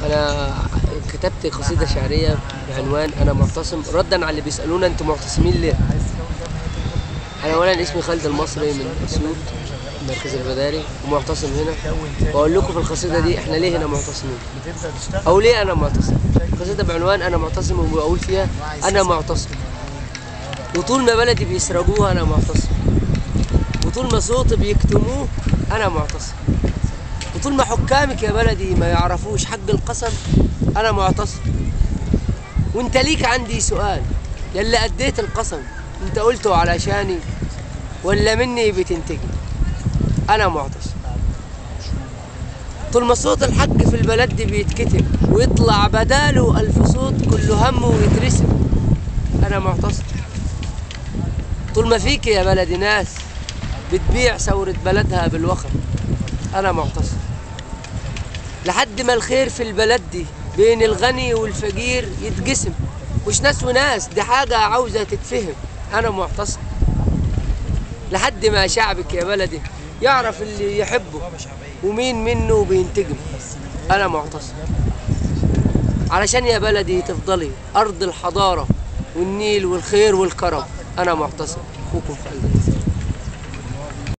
انا كتبت قصيده شعريه بعنوان انا معتصم ردا على اللي بيسالونا انتوا معتصمين ليه انا اولا اسمي خالد المصري من اسيوط مركز البداري ومعتصم هنا واقول لكم في القصيده دي احنا ليه هنا معتصمين او ليه انا معتصم القصيده بعنوان انا معتصم وبقول فيها انا معتصم وطول ما بلدي بيسرقوها انا معتصم وطول ما صوتي بيكتموه انا معتصم وطول ما حكامك يا بلدي ما يعرفوش حق القسم انا معتصم وانت ليك عندي سؤال يلا اديت القسم انت قلته علشاني ولا مني بتنتجي انا معتصم طول ما صوت الحق في البلد دي بيتكتب ويطلع بداله الف صوت كله هم ويترسم انا معتصم طول ما فيك يا بلدي ناس بتبيع ثورة بلدها بالوخم أنا معتصم لحد ما الخير في البلد دي بين الغني والفقير يتقسم مش ناس وناس دي حاجة عاوزة تتفهم أنا معتصم لحد ما شعبك يا بلدي يعرف اللي يحبه ومين منه بينتجم أنا معتصم علشان يا بلدي تفضلي أرض الحضارة والنيل والخير والكرم أنا معتصم أخوكم خالد